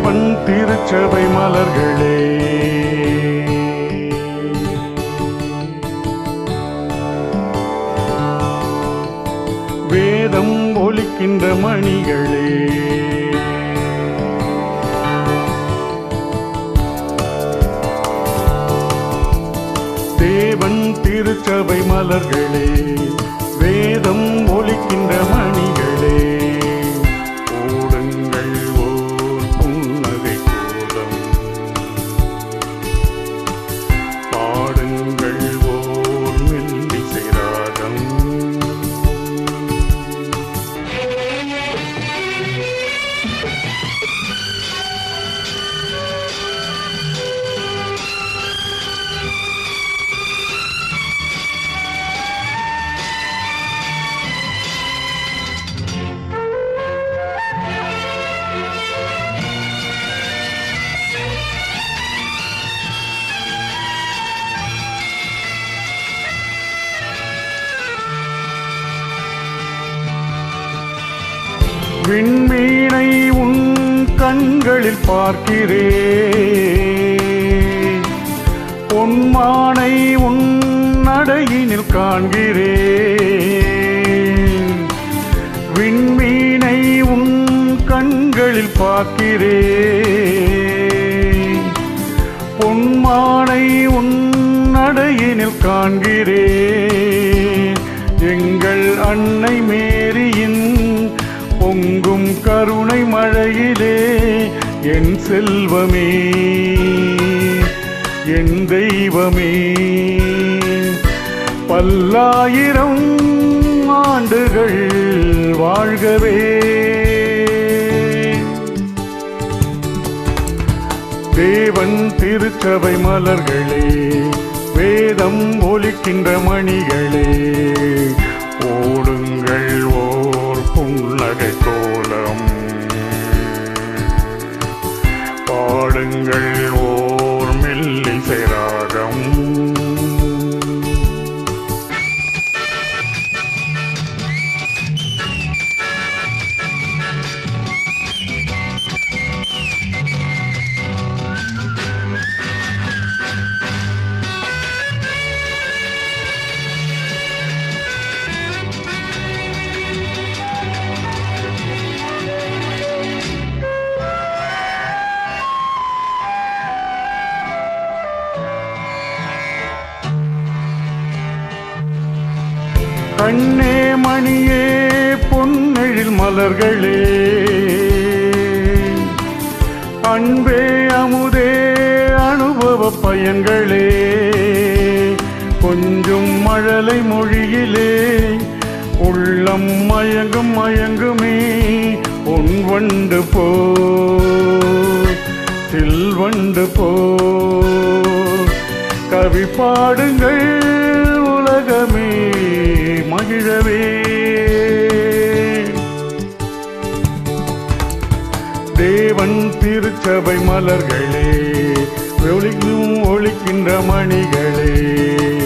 தேவன் திருச்சபை மலர்களே வேதம் ஒலிக்கின்ற மணிகளே தேவன் திருச்சபை மலர்களே வேதம் ஒலிக்கின்ற மணிகளே ஓடுங்கள் ஓர் புன்னகை கோலம் பாடுங்கள் ஓர் மெல்லிசை ராகம் விண்மீனை உன் கண்களில் பார்க்கிறேன் பொன்மானை உன் நடையினில் காண்கிறேன் விண்மீனை உன் கண்களில் பார்க்கிறேன் பொன்மானை உன் நடையினில் காண்கிறேன் எங்கள் அன்னை மேரியின் பொங்கும் கருணை மழையிலே என் செல்வமே என் தெய்வமே பல்லாயிரம் ஆண்டுகள் வாழ்கவே தேவன் திருச்சபை மலர்களே வேதம் ஒலிக்கின்ற மணிகளே ஓடுங்கள் ஓர் புன்னகை கோலம் பாடுங்கள் ஓர் மெல்லிசை ராகம் கண்ணே மணியே பொன்னெழில் மலர்களே அன்பே அமுதே அனுபவ பயன்களே கொஞ்சம் மழலை மொழியிலே உள்ளம் மயங்கும் மயங்குமே பொன் வண்டு போ சில்வண்டு போ கவி பாடுங்கள் உலகமே மகிழவே தேவன் திருச்சபை மலர்களே ஒளிக்கும் ஒளிக்கின்ற மணிகளே